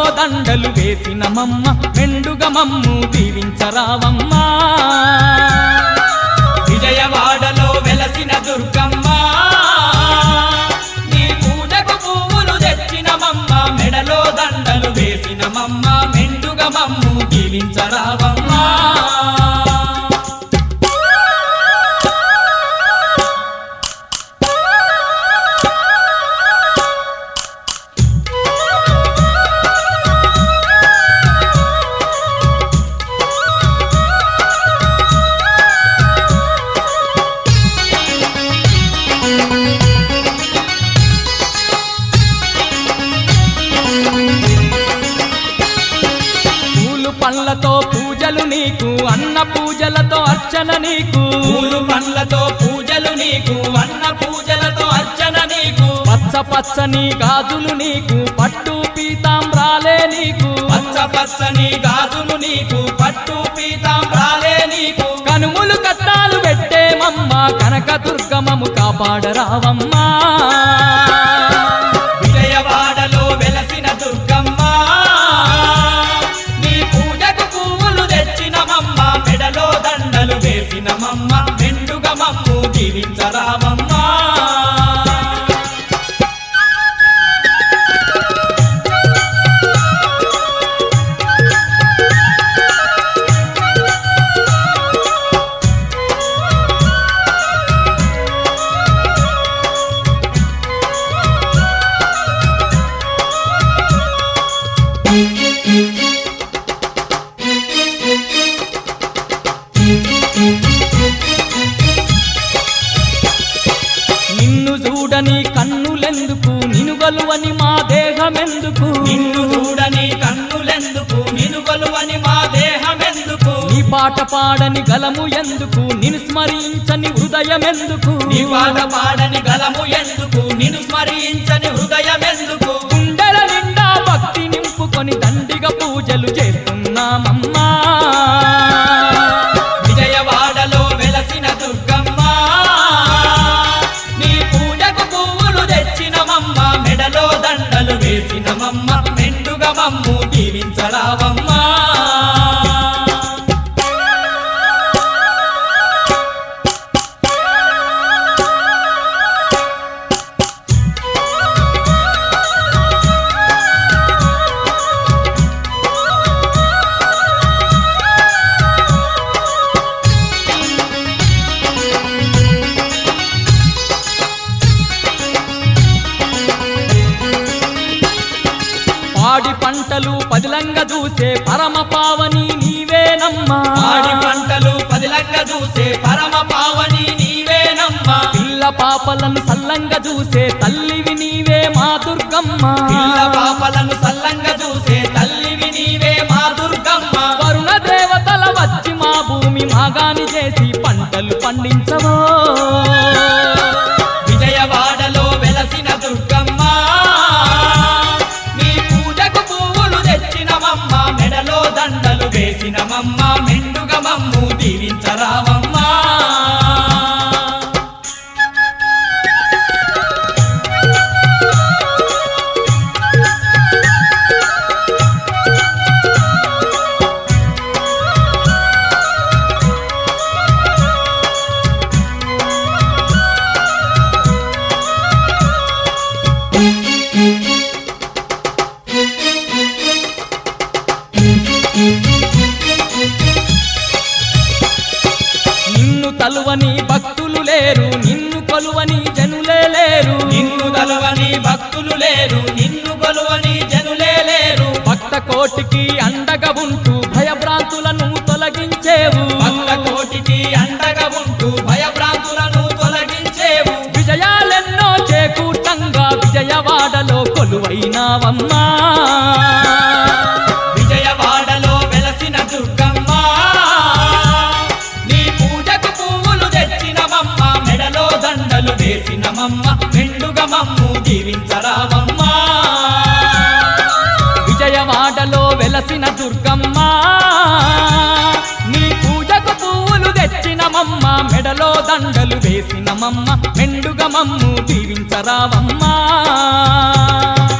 దండలు వేసిన మమ్మ మెండుగ మమ్ము దీవించరావమ్మా విజయవాడలో వెలసిన దుర్గమ్మ నీ పూజకు పువ్వులు తెచ్చిన మమ్మ మెడలో దండలు వేసిన మమ్మ మెండుగా మమ్ము జీవించరావమ్మా పూలు పండ్లతో పూజలు నీకు అన్న పూజలతో అర్చన నీకు పూలు పండ్లతో పూజలు నీకు అన్న పూజలతో అర్చన నీకు పచ్చ పచ్చని గాజులు నీకు పట్టు పీతాంబ్రాలే నీకు పచ్చ పచ్చని గాజులు నీకు పట్టు పీతాంబ్రాలే నీకు కనుములు కట్టాలు పెట్టే మమ్మ కనక దుర్గమము కాపాడరావమ్మా విజయవాడలో వెలసిన దుర్గమ్మ నీ పూజకు పువ్వులు తెచ్చిన మమ్మ మెడలో దండలు వేసిన మమ్మ మెండుగా మమ్ము జీవించరామమ్మా నిన్ను చూడని కన్నులెందుకు నినుగలువని మా దేహమెందుకు నిన్ను చూడని కన్నులెందుకు నిన్ను కొలువని మా దేహమెందుకు నీ పాట పాడని గలము ఎందుకు నిన్ను స్మరించని హృదయమెందుకు నీ పాట పాడని గలము ఎందుకు నిన్ను స్మరించని హృదయమెందుకు గుండెల నిండా భక్తి నింపుకొని దండిగా పూజలు చేస్తున్నామమ్మా విజయవాడలో వెలసిన దుర్గమ్మ నీ పూజకు పువ్వులు తెచ్చిన మమ్మ మెడలో దండలు వేసిన మమ్మ మెండుగా మమ్ము దీవించరావమ్మా పాడి పంటలు పదిలంగా చూసే పరమ పావని నీవేనమ్మా ఆడి పంటలు పదిలంగా చూసే పరమ పావని నీవేనమ్మా పిల్ల పాపలను సల్లంగా చూసే తల్లివి నీవే మా దుర్గమ్మ పిల్ల పాపలను సల్లంగా చూసే తల్లివి నీవే మా దుర్గమ్మ వరుణ దేవతల వచ్చి మా భూమి మాగాని చేసి పంటలు పండించవో విజయవాడలో వెలసిన దుర్గమ్మ నీ పూజకు పువ్వులు తెచ్చిన మమ్మ మెడలో దండలు వేసిన మమ్మ మెండుగా మమ్ము దీవించరావమ్మా నిన్ను తలువని భక్తులు లేరు నిన్ను కొలువని జనులే లేరు నిన్ను గలవని భక్తులు లేరు నిన్ను కొలువని జనులే లేరు భక్త కోటికి అండగా ఉంటూ భయభ్రాంతులను తొలగించేవు భక్త కోటికి అండగా ఉంటూ భయభ్రాంతులను తొలగించేవు విజయాలెన్నో చేకూటంగా విజయవాడలో కొలువైనావమ్మా విజయవాడలో వెలసిన దుర్గమ్మ నీ పూజకు పువ్వులు తెచ్చిన మమ్మ మెడలో దండలు వేసిన మమ్మ మెండుగా మమ్ము జీవించరావమ్మా విజయవాడలో వెలసిన దుర్గమ్మ నీ పూజకు పువ్వులు తెచ్చిన మమ్మ మెడలో దండలు వేసిన మమ్మ మెండుగా మమ్ము దీవించరావమ్మా